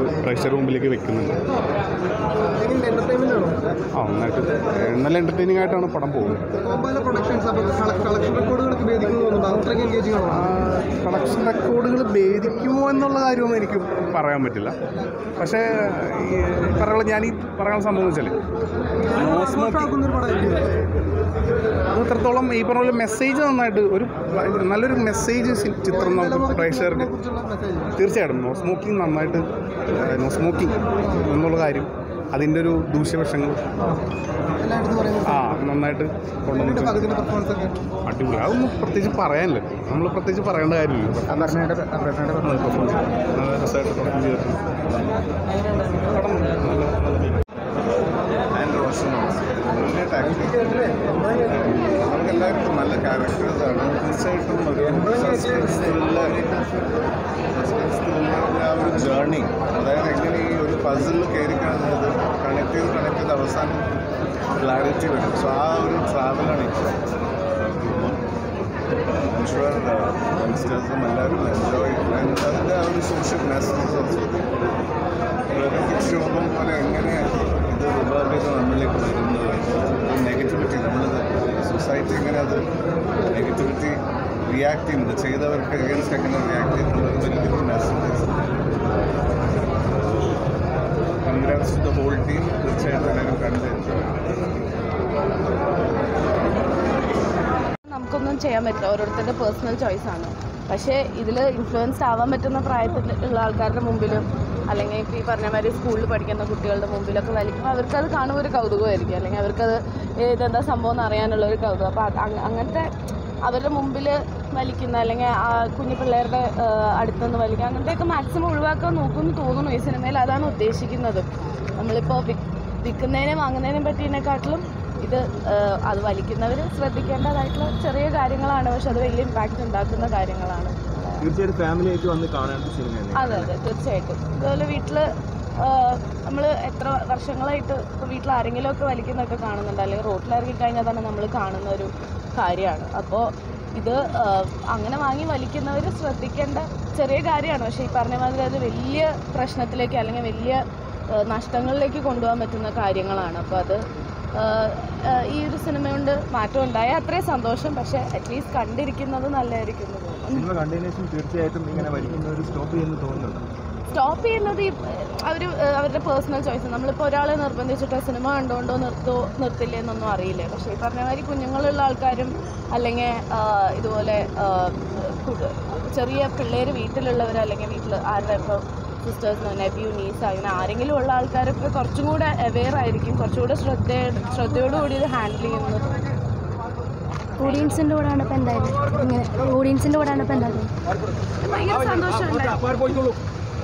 അത് പ്രേക്ഷകരുടെ മുമ്പിലേക്ക് വെക്കുന്നുണ്ട് എന്റർടൈൻമെന്റ് ആണോ ആ നന്നായിട്ട് ഏഹ്, നല്ല എൻ്റർടൈനിങ് ആയിട്ടാണ് പടം പോകുന്നത് കോമ്പാല പ്രൊഡക്ഷൻസ് അപ്പോൾ കളക്ഷൻ റെക്കോർഡുകളൊക്കെ വേദിക്കുന്നു തോന്നുന്നുണ്ട് അത്രയ്ക്ക് എൻഗേജിംഗ് ആണോ കളക്ഷൻ റെക്കോർഡുകൾ ഭേദിക്കുമോ എന്നുള്ള കാര്യമൊന്നും എനിക്ക് പറയാൻ പറ്റില്ല പക്ഷേ ഈ പറയുന്ന ഞാൻ ഈ പറയുന്ന സംഭവം എന്ന് വെച്ചാൽ നോ സ്മോക്കിംഗ് ആക്കുന്ന ഒരു പടമായിരിക്കും അത് ഇത്രത്തോളം ഈ പറഞ്ഞ പോലെ മെസ്സേജ് നന്നായിട്ട് ഒരു നല്ലൊരു മെസ്സേജ് ചിത്രം നമുക്ക് പ്രേക്ഷകർക്ക് കുറിച്ചുള്ള മെസ്സേജ് തീർച്ചയായിട്ടും നോ സ്മോക്കിംഗ് നന്നായിട്ട് നോ സ്മോക്കിംഗ് എന്നുള്ള കാര്യം അതിൻ്റെ ഒരു ദൂഷ്യവശങ്ങൾ എല്ലായിടത്തും പറയുന്നത് ആ നന്നായിട്ട് കൊണ്ടുവന്നിട്ട് അതിന്റെ പെർഫോമൻസ് ഒക്കെ അടിപൊളി അതൊന്നും പ്രത്യേകിച്ച് പറയാനില്ല നമ്മൾ പ്രത്യേകിച്ച് പറയേണ്ട കാര്യമില്ല അപർണയുടെ അപർണയുടെ നല്ല performance. നല്ല രസമായിട്ട് perform ചെയ്തിട്ടുണ്ട്. പടം നല്ല ആൻഡ് റോഷൻ വലിയ ടാക്ടിക് നമുക്ക് എല്ലാവർക്കും നല്ല ക്യാരക്ടേഴ്സാണ് തീർച്ചയായിട്ടും ഒരു സസ്പെൻസ് ത്രില്ലർ സസ്പെൻസ് ത്രില്ലറിൻ്റെ ആ ഒരു ജേർണി അതായത് എങ്ങനെ ഈ ഒരു പസിലിൽ കയറി കാണുന്നത് കണക്ട് ചെയ്ത് കണക്ട് ചെയ്ത് അവസാനം ക്ലാരിറ്റി വരും സോ ആ ഒരു ട്രാവലാണ് ഇപ്പോൾ ഷുവർ യങ്സ്റ്റേഴ്സും എല്ലാവരും എൻജോയ് അതിൻ്റെ ആ ഒരു സോഷ്യൽ മെസ്സേജ് ഓൾസോ ക്ഷോഭം പോലെ എങ്ങനെ ഇത് റിവേർവ് ചെയ്ത് നമ്മളിലേക്ക് വരുന്നത് നെഗറ്റിവിറ്റി നമ്മൾ സൊസൈറ്റി എങ്ങനെ അത് നെഗറ്റിവിറ്റി റിയാക്ട് ചെയ്യുന്നത് ചെയ്തവർക്ക് അഗേൻസ്റ്റ് എങ്ങനെ റിയാക്ട് ചെയ്യുന്നത് വലിയൊരു message congrats to the whole team തീർച്ചയായിട്ടും എല്ലാവരും കണ്ട് എൻജോയ് നമുക്കൊന്നും ചെയ്യാൻ പറ്റില്ല ഓരോരുത്തരുടെ പേഴ്സണൽ ചോയ്സ് ആണ് പക്ഷേ ഇതിൽ ഇൻഫ്ലുവൻസ്ഡ് ആവാൻ പറ്റുന്ന പ്രായത്തിൽ ഉള്ള ആൾക്കാരുടെ മുമ്പിലും അല്ലെങ്കിൽ ഇപ്പോൾ ഈ പറഞ്ഞ മാതിരി സ്കൂളിൽ പഠിക്കുന്ന കുട്ടികളുടെ മുമ്പിലൊക്കെ വലിക്കുമ്പോൾ അവർക്കത് കാണുമ്പോൾ ഒരു കൗതുകമായിരിക്കും അല്ലെങ്കിൽ അവർക്കത് ഇതെന്താ സംഭവം എന്ന് അറിയാനുള്ള ഒരു കൗതുകം അപ്പോൾ അത് അങ്ങ- അങ്ങനത്തെ അവരുടെ മുമ്പിൽ വലിക്കുന്ന അല്ലെങ്കിൽ ആ കുഞ്ഞു പിള്ളേരുടെ ആ, അടുത്തുനിന്ന് വലിക്കുക അങ്ങനത്തെയൊക്കെ മാക്സിമം ഒഴിവാക്കാൻ നോക്കുമെന്ന് തോന്നുന്നു ഈ സിനിമയിൽ അതാണ് ഉദ്ദേശിക്കുന്നത് നമ്മളിപ്പോൾ വിൽക്കുന്നതിനെ വാങ്ങുന്നതിനെ പറ്റിയതിനെക്കാട്ടിലും ഇത് ആ, അത് വലിക്കുന്നവർ ശ്രദ്ധിക്കേണ്ടതായിട്ടുള്ള ചെറിയ കാര്യങ്ങളാണ് പക്ഷെ അത് വലിയ ഇമ്പാക്റ്റ് ഉണ്ടാക്കുന്ന കാര്യങ്ങളാണ് തീർച്ചയായിട്ടും ഫാമിലി ആയിട്ട് വന്ന് കാണേണ്ട സിനിമയാണ് അതെ അതെ തീർച്ചയായിട്ടും ഇതുപോലെ വീട്ടിൽ നമ്മൾ എത്ര വർഷങ്ങളായിട്ട് ഇപ്പോൾ വീട്ടിൽ ആരെങ്കിലുമൊക്കെ വലിക്കുന്നതൊക്കെ കാണുന്നുണ്ട് അല്ലെങ്കിൽ റോട്ടിലിറങ്ങി കഴിഞ്ഞാൽ തന്നെ നമ്മൾ കാണുന്ന ഒരു കാര്യമാണ് അപ്പോൾ ഇത് ആ, അങ്ങനെ വാങ്ങി വലിക്കുന്നവർ ശ്രദ്ധിക്കേണ്ട ചെറിയ കാര്യമാണ് പക്ഷേ ഈ പറഞ്ഞ മാതിരി അത് വലിയ പ്രശ്നത്തിലേക്ക് അല്ലെങ്കിൽ വലിയ ആ, നഷ്ടങ്ങളിലേക്ക് കൊണ്ടുപോകാൻ പറ്റുന്ന കാര്യങ്ങളാണ് അപ്പോൾ അത് ആ, ആ, ഈ ഒരു സിനിമ കൊണ്ട് മാറ്റം ഉണ്ടായാൽ അത്രയും സന്തോഷം പക്ഷേ അറ്റ്ലീസ്റ്റ് കണ്ടിരിക്കുന്നത് നല്ലതായിരിക്കും എന്ന് തോന്നുന്നു സിനിമ കണ്ടതിന് ശേഷം തീർച്ചയായിട്ടും ഇങ്ങനെ വലിക്കുന്നവർ സ്റ്റോപ്പ് ചെയ്യുന്നു തോന്നുന്നുണ്ട് സ്റ്റോപ്പ് ചെയ്യുന്നത് ഈ അവർ അവരുടെ പേഴ്സണൽ ചോയ്സ് നമ്മളിപ്പോൾ ഒരാളെ നിർബന്ധിച്ചിട്ട് സിനിമ കണ്ടുകൊണ്ടോ നിർത്തോ നിർത്തില്ലേ എന്നൊന്നും അറിയില്ല പക്ഷേ ഈ പറഞ്ഞ മാതിരി കുഞ്ഞുങ്ങളുള്ള ആൾക്കാരും അല്ലെങ്കിൽ ഇതുപോലെ ആ, കു- ചെറിയ പിള്ളേർ വീട്ടിലുള്ളവർ അല്ലെങ്കിൽ വീട്ടിൽ ആരുടെ ഇപ്പോൾ സിസ്റ്റേഴ്സ് നെബ്യൂ നീസ് അങ്ങനെ ആരെങ്കിലും ഉള്ള ആൾക്കാരൊക്കെ കുറച്ചും കൂടെ അവെയർ ആയിരിക്കും കുറച്ചുകൂടെ ശ്രദ്ധ ശ്രദ്ധയോടുകൂടി ഇത് ഹാൻഡിൽ ചെയ്യുന്നത് തോന്നുന്നു. ഓഡിയൻസിൻ്റെ കൂടെയാണ് ഇപ്പോൾ എന്തായാലും ഇങ്ങനെ ഓഡിയൻസിൻ്റെ കൂടെയാണ് ഇപ്പോൾ എന്തായാലും ഭയങ്കര സന്തോഷമുണ്ടായി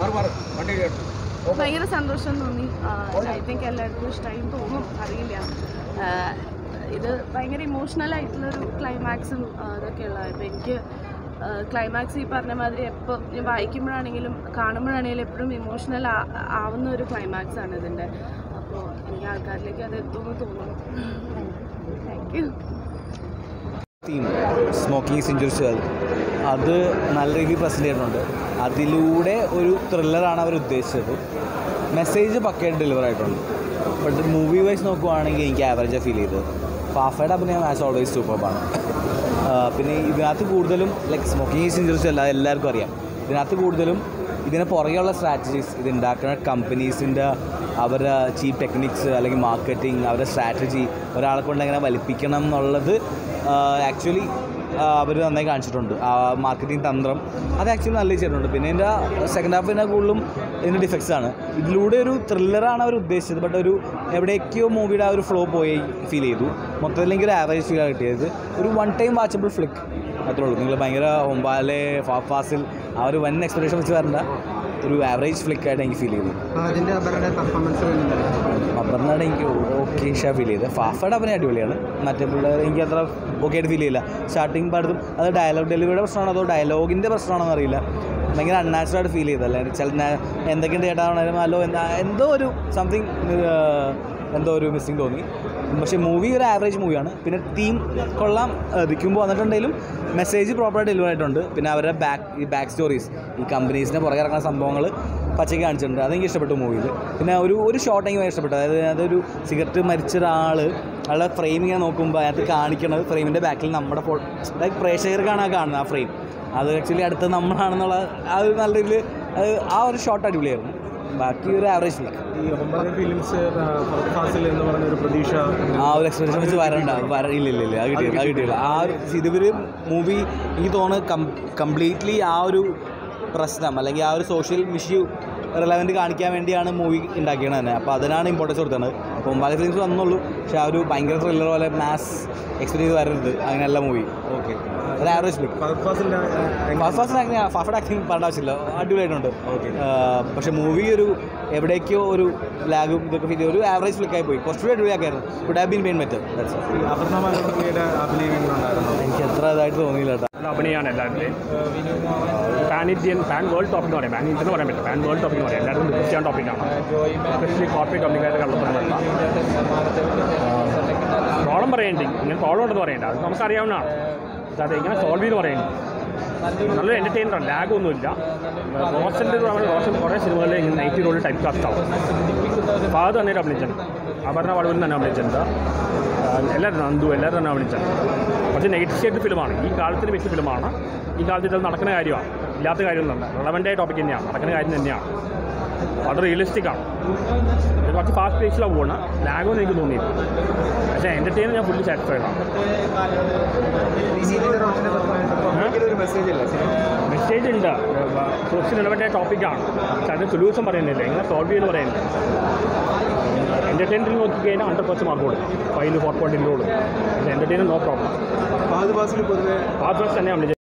ഭയങ്കര സന്തോഷം തോന്നി ഐ തിങ്ക് എല്ലാവർക്കും ഇഷ്ടമായി തോന്നും അറിയില്ല ആ, ഇത് ഭയങ്കര ഇമോഷണൽ ആയിട്ടുള്ളൊരു ക്ലൈമാക്സും ഇതൊക്കെയുള്ള ഇപ്പം എനിക്ക് ക്ലൈമാക്സ് ഈ പറഞ്ഞ മാതിരി എപ്പോൾ ഞാൻ വായിക്കുമ്പോഴാണെങ്കിലും കാണുമ്പോഴാണെങ്കിലും എപ്പോഴും ഇമോഷണൽ ആവുന്ന ഒരു ക്ലൈമാക്സ് ആണ് ഇതിൻ്റെ അപ്പോൾ എനിക്ക് ആൾക്കാരിലേക്ക് അത് എത്തുമെന്ന് തോന്നുന്നു thank you theme smoking centuries അത് നല്ല രീതിയിൽ പ്രസൻറ്റ് ചെയ്തിട്ടുണ്ട് അതിലൂടെ ഒരു ത്രില്ലറാണ് അവർ ഉദ്ദേശിച്ചത് മെസ്സേജ് പക്കയായിട്ട് ഡെലിവർ ആയിട്ടുണ്ട് ബട്ട് മൂവി വൈസ് നോക്കുവാണെങ്കിൽ എനിക്ക് ആവറേജ് ഫീൽ ചെയ്തത് ഫാഫയുടെ അഭിനയം ആസ് ഓൾവേസ് സൂപ്പർബാണ് പിന്നെ ഇതിനകത്ത് കൂടുതലും ലൈക്ക് സ്മോക്കിംഗ് സെഞ്ചുറിസ് അല്ല എല്ലാവർക്കും അറിയാം ഇതിനകത്ത് കൂടുതലും ഇതിന് പുറകെയുള്ള സ്ട്രാറ്റജീസ് ഇത് ഉണ്ടാക്കുന്ന കമ്പനീസിൻ്റെ അവരുടെ ചീപ്പ് ടെക്നിക്സ് അല്ലെങ്കിൽ മാർക്കറ്റിംഗ് അവരുടെ സ്ട്രാറ്റജി ഒരാളെ കൊണ്ട് എങ്ങനെ വലിപ്പിക്കണം എന്നുള്ളത് ആക്ച്വലി അവർ നന്നായി കാണിച്ചിട്ടുണ്ട് ആ മാർക്കറ്റിംഗ് തന്ത്രം അത് ആക്ച്വലി നല്ല ചെയ്തിട്ടുണ്ട് പിന്നെ ഇതിൻ്റെ സെക്കൻഡ് ഹാഫിനെ കൂടുതലും ഇതിൻ്റെ ഡിഫക്ട്സ് ആണ് ഇതിലൂടെ ഒരു ത്രില്ലറാണ് അവർ ഉദ്ദേശിച്ചത് ബട്ട് ഒരു എവിടേക്കോ മൂവിയുടെ ആ ഒരു ഫ്ലോ പോയി ഫീൽ ചെയ്തു മൊത്തത്തിലെങ്കിൽ ഒരു ആവറേജ് ഫീൽ കിട്ടിയത് ഒരു വൺ ടൈം വാച്ചബിൾ ഫ്ലിക്ക് അത്രേ ഉള്ളൂ നിങ്ങൾ ഭയങ്കര ഒമ്പാലെ ഫാഫാസിൽ ആ ഒരു വൻ എക്സ്പെക്ടേഷൻ വെച്ച് വരേണ്ട ഒരു ആവറേജ് ഫ്ലിക്കായിട്ട് എനിക്ക് ഫീൽ ചെയ്തു അതിൻ്റെ അവരുടെ പെർഫോമൻസ് അപർണയുടെ എനിക്ക് ഓക്കെ ഷാ ഫീൽ ചെയ്തത് ഫാഫയുടെ അഭിനയം അടിപൊളിയാണ് മറ്റേ പിള്ളേർ എനിക്ക് അത്ര ഓക്കെ ആയിട്ട് ഫീൽ ചെയ്യില്ല സ്റ്റാർട്ടിങ് പാടത്തും അത് ഡയലോഗ് ഡെലിവറിയുടെ പ്രശ്നമാണോ അതോ ഡയലോഗിൻ്റെ പ്രശ്നമാണോ എന്നറിയില്ല ഭയങ്കര അൺനാച്ചുറൽ ആയിട്ട് ഫീൽ ചെയ്തല്ലേ ചില നേ- എന്തൊക്കെയുണ്ട് ചേട്ടാ ഹലോ എന്താ എന്തോ ഒരു സംതിങ് എന്തോ ഒരു മിസ്സിങ് തോന്നി പക്ഷേ മൂവി ഒരു ആവറേജ് മൂവിയാണ് പിന്നെ തീം കൊള്ളാം ദിക്കുമ്പോൾ വന്നിട്ടുണ്ടെങ്കിലും മെസ്സേജ് പ്രോപ്പറായിട്ട് ഡെലിവർ ആയിട്ടുണ്ട് പിന്നെ അവരുടെ ബാക്ക് ഈ ബാക്ക് സ്റ്റോറീസ് ഈ കമ്പനീസിനെ പുറകെ ഇറങ്ങുന്ന സംഭവങ്ങൾ പച്ചയ്ക്ക് കാണിച്ചിട്ടുണ്ട് അതെനിക്ക് ഇഷ്ടപ്പെട്ടു മൂവിയിൽ പിന്നെ ഒരു ഒരു ഷോട്ട് എനിക്ക് ഭയങ്കര ഇഷ്ടപ്പെട്ടു അതായത് അതൊരു സിഗരറ്റ് മരിച്ച ഒരാൾ അയാളുടെ ഫ്രെയിം ഇങ്ങനെ നോക്കുമ്പോൾ അതിനകത്ത് കാണിക്കണത് ഫ്രെയിമിൻ്റെ ബാക്കിൽ നമ്മുടെ ഫോ ലൈക്ക് പ്രേക്ഷകർക്കാണ് ആ കാണുന്നത് ആ ഫ്രെയിം അത് ആക്ച്വലി അടുത്ത് നമ്മളാണെന്നുള്ള ആ ഒരു നല്ല രീതിയിൽ അത് ആ ഒരു ഷോട്ട് അടിപൊളിയായിരുന്നു ബാക്കി ഒരു ആവറേജ് ഫിലിം ഈ ഒമ്പത് ഫിലിംസ് ഫാസിൽ എന്ന് പറഞ്ഞ ഒരു പ്രതീക്ഷ ആ ഒരു എക്സ്പെക്ടേഷൻ വെച്ച് വരണ്ട വര ഇല്ല ഇല്ല ഇല്ല അത് കിട്ടിയില്ല അത് കിട്ടിയില്ല ആ ഒരു ഇതുവരെ മൂവി എനിക്ക് തോന്നുന്നു കംപ്ലീറ്റ്ലി ആ ഒരു പ്രശ്നം അല്ലെങ്കിൽ ആ ഒരു സോഷ്യൽ ഇഷ്യൂ റിലവൻറ്റ് കാണിക്കാൻ വേണ്ടിയാണ് മൂവി ഉണ്ടാക്കിയത് തന്നെ അപ്പോൾ അതിനാണ് ഇമ്പോർട്ടൻസ് കൊടുത്തത് അപ്പോൾ ഒമ്പാല ഫിലിംസ് വന്നുള്ളൂ പക്ഷേ ആ ഒരു ഭയങ്കര ത്രില്ലർ പോലെ മാസ് എക്സ്പീരിയൻസ് വരരുത് അങ്ങനെയല്ല മൂവി ഓക്കെ ഒരു ആവറേജ് ഫിലിം ഫാസിലിൻ്റെ first first acting fast acting പറയേണ്ട ആവശ്യമില്ല അടിപൊളിയായിട്ടുണ്ട് പക്ഷേ മൂവി ഒരു എവിടേക്കോ ഒരു ലാഗും ഇതൊക്കെ ഫീൽ ഒരു ആവറേജ് ഫ്ലിക്കായി പോയി കുറച്ചുകൂടി അടിപൊളിയാക്കായിരുന്നു would have been main matter Aparna ബാലമുരളിയുടെ അഭിനയിക്കുന്നുണ്ടായിരുന്നു എനിക്ക് അത്ര ഇതായിട്ട് തോന്നിയില്ല കേട്ടോ നല്ല അഭിനയമാണ് എല്ലാവരുടെയും pan Indian pan world topic എന്ന് പറയാം പാൻ ഇന്ത്യൻ എന്ന് പറയാൻ പറ്റില്ല പാൻ വേൾഡ് ടോപ്പിക് എന്ന് പറയാം എല്ലാവരും ഡിസ്കസ് ചെയ്യാൻ ടോപ്പിക്കാണ് എസ്പെഷ്യലി കോർപ്പറേറ്റ് കമ്പനിക്കാരുടെ കള്ളത്തരമല്ല പ്രോബ്ലം പറയേണ്ടി ഇങ്ങനെ പ്രോബ്ലം ഉണ്ടെന്ന് പറയേണ്ട അത് നമുക്കറിയാവുന്നതാണ് പക്ഷേ അത് എങ്ങനെ സോൾവ് ചെയ്ത് പറയേണ്ടി നല്ലൊരു എൻ്റർടൈനറാണ് ലാഗ് ഒന്നുമില്ല റോഷൻ്റെ റോഷൻ കുറേ സിനിമകളിൽ ഇങ്ങനെ നൈറ്റി റോളിൽ ടൈപ്പ് കാസ്റ്റ് ആവും അപ്പോൾ അത് തന്നെ അഭിനയിച്ചിട്ടുണ്ട് അപർണ വടവിൽ തന്നെ അഭിനയിച്ചിട്ടുണ്ട് ആ, എല്ലാവരും നന്ദു എല്ലാവരും തന്നെ അഭിനയിച്ചിട്ടുണ്ട് പക്ഷേ നെഗറ്റീവ് ഷെയ്ഡ് ഫിലിമാണ് ഈ കാലത്തിന് വെച്ച ഫിലിമാണ് ഈ കാലത്ത് ഇത് നടക്കുന്ന കാര്യമാണ് ഇല്ലാത്ത കാര്യമൊന്നുമല്ല റെലവൻ്റായ ടോപ്പിക് തന്നെയാണ് നടക്കുന്ന കാര്യം തന്നെയാണ് വളരെ റിയലിസ്റ്റിക് ആണ് ഇത് കുറച്ച് ഫാസ്റ്റ് പേസിലാണ് പോകുന്നത് ലാഗൊന്നും എനിക്ക് തോന്നിയില്ല പക്ഷേ എൻ്റർടൈനർ ഞാൻ ഫുള്ളി സാറ്റിസ്ഫൈഡ് ആണ് ഒരു മെസ്സേജ് അല്ലേ സിനിമ മെസ്സേജ് ഉണ്ട് സോഷ്യൽ റിലവൻ്റായ ടോപ്പിക്കാണ് പക്ഷെ അതിന് സൊല്യൂഷൻ പറയുന്നില്ല എങ്ങനെ സോൾവ് ചെയ്യുന്നു പറയുന്നില്ല എൻ്റർടൈനറിൽ നോക്കിക്കഴിഞ്ഞാൽ ഹൺഡ്രഡ് പെർസെൻറ്റ് മാർക്ക് കൊടുക്കും ഫൈവ് ഫോർ പോയിൻറ്റ് ഇൻറ്റോളൂ പക്ഷേ entertainer no problem Fahadh Faasil പൊതുവെ ഫാസ്റ്റ് തന്നെയാണ് വിളിച്ചത്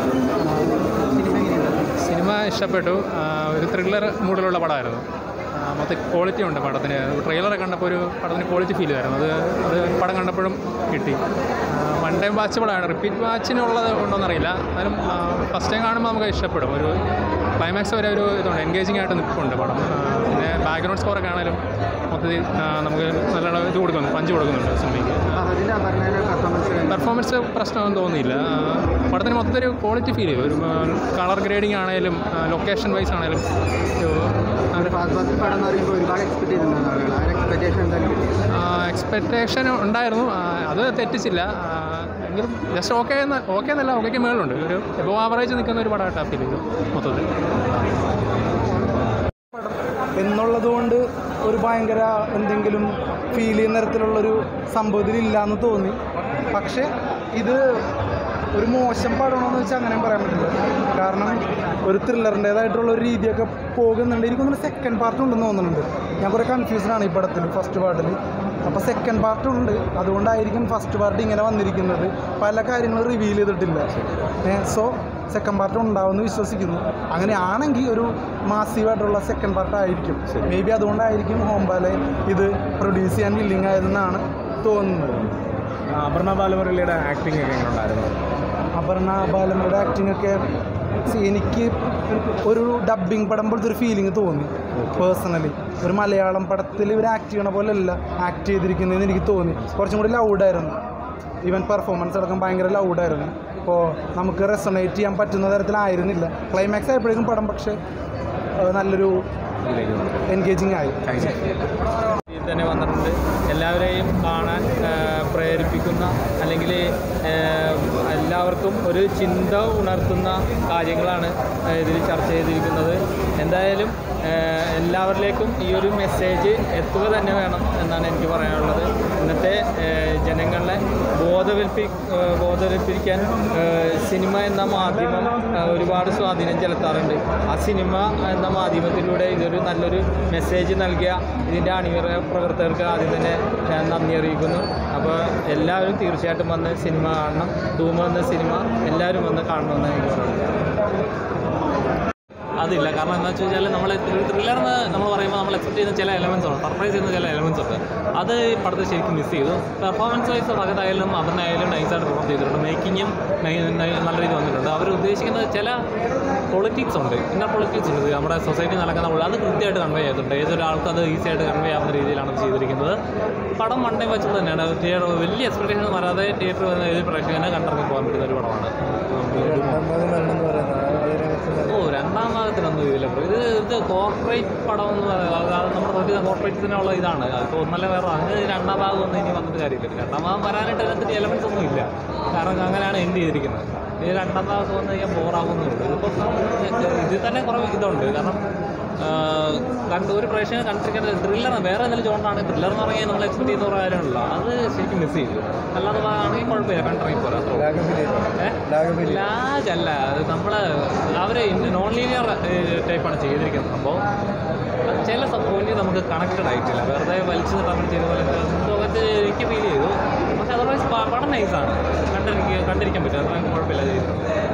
സിനിമ ഇഷ്ടപ്പെട്ടു ആ, ഒരു ത്രില്ലർ മൂഡിലുള്ള പടമായിരുന്നു ആ, മൊത്തം ക്വാളിറ്റി ഉണ്ട് പടത്തിന് ട്രെയിലറെ കണ്ടപ്പോൾ ഒരു പടത്തിന് ക്വാളിറ്റി ഫീൽ ആയിരുന്നു അത് അത് പടം കണ്ടപ്പോഴും കിട്ടി വൺ ടൈം വാച്ച് പടമാണ് റിപ്പീറ്റ് വാച്ചിനുള്ളത് ഉണ്ടോയെന്നറിയില്ല എന്നാലും ഫസ്റ്റ് ടൈം കാണുമ്പോൾ നമുക്ക് ഇഷ്ടപ്പെടും ഒരു ക്ലൈമാക്സ് വരെ ഒരു ഇതുണ്ട് എൻഗേജിങ് ആയിട്ട് നിൽപ്പുണ്ട് പടം ആ, പിന്നെ ബാക്ക്ഗ്രൗണ്ട് സ്കോറൊക്കെ ആണെങ്കിലും മൊത്തത്തിൽ ആ, നമുക്ക് നല്ല ഇത് കൊടുക്കുന്നു പഞ്ച് കൊടുക്കുന്നുണ്ട് സിനിമയ്ക്ക് അതിൻ്റെ അപർണയുടെ പെർഫോമൻസ് പെർഫോമൻസ് പ്രശ്നമൊന്നും തോന്നിയില്ല ആ, പടത്തിന് മൊത്തത്തിൽ ഒരു ക്വാളിറ്റി ഫീൽ ചെയ്യും ഒരു കളർ ഗ്രേഡിംഗ് ആണെങ്കിലും ലൊക്കേഷൻ വൈസ് ആണെങ്കിലും ഒരു ഒരു ഫാസ്റ്റ് ഫാസ്റ്റ് പടം എന്ന് പറയുമ്പോൾ ഒരുപാട് എക്സ്പെക്ട് ചെയ്തിട്ടുണ്ടായിരുന്നു ആളുകൾ ആ എക്സ്പെക്ടേഷൻ എന്തായാലും കിട്ടി എക്സ്പെക്റ്റേഷൻ ഉണ്ടായിരുന്നു ആ, അത് തെറ്റിച്ചില്ല ആ, എങ്കിലും ജസ്റ്റ് ഓക്കെ എന്ന ഓക്കെ എന്നല്ല ഓക്കേക്ക് മേളുണ്ട് ഒരു എബോ ആവറേജ് നിൽക്കുന്ന ഒരു പടമായിട്ടാണ് ഫീൽ ചെയ്തു മൊത്തത്തിൽ എന്നുള്ളത് കൊണ്ട് ഒരു ഭയങ്കര എന്തെങ്കിലും ഫീൽ ചെയ്യുന്ന തരത്തിലുള്ളൊരു സംഭവത്തിലില്ല എന്ന് തോന്നി പക്ഷേ ഇത് ഒരു മോശം പടമാണെന്ന് വെച്ചാൽ അങ്ങനെയും പറയാൻ പറ്റില്ല കാരണം ഒരു ത്രില്ലറിൻ്റേതായിട്ടുള്ള ഒരു രീതിയൊക്കെ പോകുന്നുണ്ട് എനിക്കൊന്നും സെക്കൻഡ് പാർട്ട് ഉണ്ടെന്ന് തോന്നുന്നുണ്ട് ഞാൻ കുറേ കൺഫ്യൂസ്ഡ് ആണ് ഈ പടത്തിൽ ഫസ്റ്റ് പാർട്ടിൽ അപ്പോൾ സെക്കൻഡ് പാർട്ട് ഉണ്ട് അതുകൊണ്ടായിരിക്കും ഫസ്റ്റ് പാർട്ട് ഇങ്ങനെ വന്നിരിക്കുന്നത് പല കാര്യങ്ങളും റിവീൽ ചെയ്തിട്ടില്ല സോ സെക്കൻഡ് പാർട്ട് ഉണ്ടാവുമെന്ന് വിശ്വസിക്കുന്നു അങ്ങനെയാണെങ്കിൽ ഒരു മാസീവായിട്ടുള്ള സെക്കൻഡ് പാർട്ട് ആയിരിക്കും മേ ബി അതുകൊണ്ടായിരിക്കും ഹോംബാലെ ഇത് പ്രൊഡ്യൂസ് ചെയ്യാൻ വില്ലിങ് ആയതെന്നാണ് തോന്നുന്നത് അപർണ ബാലമുരളിയുടെ ആക്ടിംഗ് ഒക്കെ എങ്ങനെ ഉണ്ടായിരുന്നു അപർണ ബാലമ്മയുടെ ആക്ടിംഗ് ഒക്കെ see, എനിക്ക് ഒരു ഡബ്ബിംഗ് പടം പോലത്തെ ഒരു ഫീലിംഗ് തോന്നി പേഴ്സണലി ഒരു മലയാളം പടത്തിൽ ഇവർ ആക്ട് ചെയ്യണ പോലെയല്ല ആക്ട് ചെയ്തിരിക്കുന്നതെന്ന് എനിക്ക് തോന്നി കുറച്ചും കൂടി ലൗഡായിരുന്നു ഈവൻ പെർഫോമൻസ് അടക്കം ഭയങ്കര ലൗഡായിരുന്നു അപ്പോൾ നമുക്ക് റെസൊണേറ്റ് ചെയ്യാൻ പറ്റുന്ന തരത്തിലായിരുന്നില്ല ക്ലൈമാക്സ് ആയപ്പോഴേക്കും പടം പക്ഷേ ഏഹ്, നല്ലൊരു എൻഗേജിങ് ആയി ഇതിൽ തന്നെ വന്നിട്ടുണ്ട് എല്ലാവരെയും കാണാൻ ആ, പ്രേരിപ്പിക്കുന്ന അല്ലെങ്കിൽ എല്ലാവർക്കും ഒരു ചിന്ത ഉണർത്തുന്ന കാര്യങ്ങളാണ് ആ, ഇതിൽ ചർച്ച ചെയ്തിരിക്കുന്നത് എന്തായാലും ആ, എല്ലാവരിലേക്കും ഈ ഒരു മെസ്സേജ് എത്തുക തന്നെ വേണം എന്നാണ് എനിക്ക് പറയാനുള്ളത് ഇന്നത്തെ ആ, ജനങ്ങളെ ബോധവൽപ്പി ആ, ബോധവൽപ്പിക്കാൻ ആ, സിനിമ എന്ന മാധ്യമം ആ, ഒരുപാട് സ്വാധീനം ചെലുത്താറുണ്ട് ആ സിനിമ എന്ന മാധ്യമത്തിലൂടെ ഇതൊരു നല്ലൊരു മെസ്സേജ് നൽകിയ ഇതിൻ്റെ അണിയറ പ്രവർത്തകർക്ക് ആദ്യം തന്നെ ഞാൻ നന്ദി അറിയിക്കുന്നു അപ്പോൾ എല്ലാവരും തീർച്ചയായിട്ടും വന്ന് സിനിമ കാണണം ധൂമ എന്ന സിനിമ എല്ലാവരും വന്ന് കാണണമെന്ന് എനിക്ക് പറയാം അതില്ല കാരണം എന്താ വെച്ച് കഴിഞ്ഞാൽ നമ്മൾ ത്രില്ലർ എന്ന് നമ്മൾ പറയുമ്പോൾ നമ്മൾ എക്സ്പെക്ട് ചെയ്യുന്ന ചില എലമെൻസ് ഉണ്ട് സർപ്രൈസ് ചെയ്യുന്ന ചില എലമെൻസ് ഉണ്ട് അത് ഈ പടത്തിൽ ശരിക്കും മിസ് ചെയ്തു പെർഫോമൻസ് വൈസ് ഭഗതായാലും അതിനായാലും നൈസായിട്ട് പെർഫോം ചെയ്തിട്ടുണ്ട് മേക്കിങ്ങും നല്ല രീതിയിൽ വന്നിട്ടുണ്ട് അവർ ഉദ്ദേശിക്കുന്നത് ചില പൊളിറ്റിക്സ് ഉണ്ട് ഇന്നർ പൊളിറ്റിക്സ് ഉണ്ട് നമ്മുടെ സൊസൈറ്റി നടക്കുന്ന പോലെ അത് കൃത്യമായിട്ട് കൺവേ ചെയ്തിട്ടുണ്ട് ഏതൊരാൾക്കും അത് ഈസി ആയിട്ട് കൺവേ ആവുന്ന രീതിയിലാണ് ഇത് ചെയ്തിരിക്കുന്നത് പടം മണ്ടേ വെച്ചത് തന്നെയാണ് തിയേറ്റർ വലിയ എക്സ്പെക്ടേഷൻ വരാതെ തിയേറ്റർ വന്ന ഏത് പ്രേക്ഷകനെ കണ്ടിറങ്ങി പോകാൻ പറ്റുന്ന ഒരു പടമാണ് ഓ രണ്ടാം ഭാഗത്തിനൊന്നും ഇതില്ല ബ്രോ ഇത് ഇത് കോർപ്പറേറ്റ് പടം എന്ന് പറയുന്നത് അത് നമ്മുടെ തൊട്ട് കോർപ്പറേറ്റ്സിനുള്ള ഇതാണ് അതിപ്പോൾ ഒന്നല്ല വേറെ അങ്ങനെ രണ്ടാം ഭാഗം ഒന്നും ഇനി വന്നിട്ട് കാര്യമില്ല രണ്ടാം ഭാഗം വരാനായിട്ട് അതിനകത്ത് എലമെൻസ് ഒന്നും ഇല്ല കാരണം അങ്ങനെയാണ് എൻഡ് ചെയ്തിരിക്കുന്നത് ഇത് രണ്ടാം ഭാഗത്ത് വന്നു കഴിഞ്ഞാൽ ബോറാകുന്നുണ്ട് ഇതിപ്പോൾ ഇതിൽ തന്നെ കുറേ ഇതുണ്ട് കാരണം ആ, കണ്ട് ഒരു പ്രേക്ഷകനെ കണ്ടിരിക്കേണ്ടത് ത്രില്ലർ വേറെ എന്തെങ്കിലും ജോണ്ടാണ് ത്രില്ലർ എന്ന് പറഞ്ഞാൽ നമ്മൾ എക്സ്പെക്ട് ചെയ്യുന്ന കുറേ കാര്യങ്ങളുള്ള അത് ശരിക്കും മിസ് ചെയ്തു അല്ലാതെ ആണെങ്കിൽ കുഴപ്പമില്ല കണ്ടിറങ്ങി പോരാ ലാഗ് അല്ല അത് നമ്മൾ അവർ നോൺ ലീനിയർ ടൈപ്പാണ് ചെയ്തിരിക്കുന്നത് സംഭവം അത് ചില പോയിന്റ് നമുക്ക് കണക്റ്റഡ് ആയിട്ടില്ല വെറുതെ വലിച്ചു നിർത്താൻ ചെയ്ത പോലെ ലോകത്ത് എനിക്ക് ഫീൽ ചെയ്തു പക്ഷെ അതർവൈസ് പടം നൈസാണ് കണ്ടിരിക്കുക കണ്ടിരിക്കാൻ പറ്റും അത്ര കുഴപ്പമില്ല ചെയ്തിട്ടുണ്ട്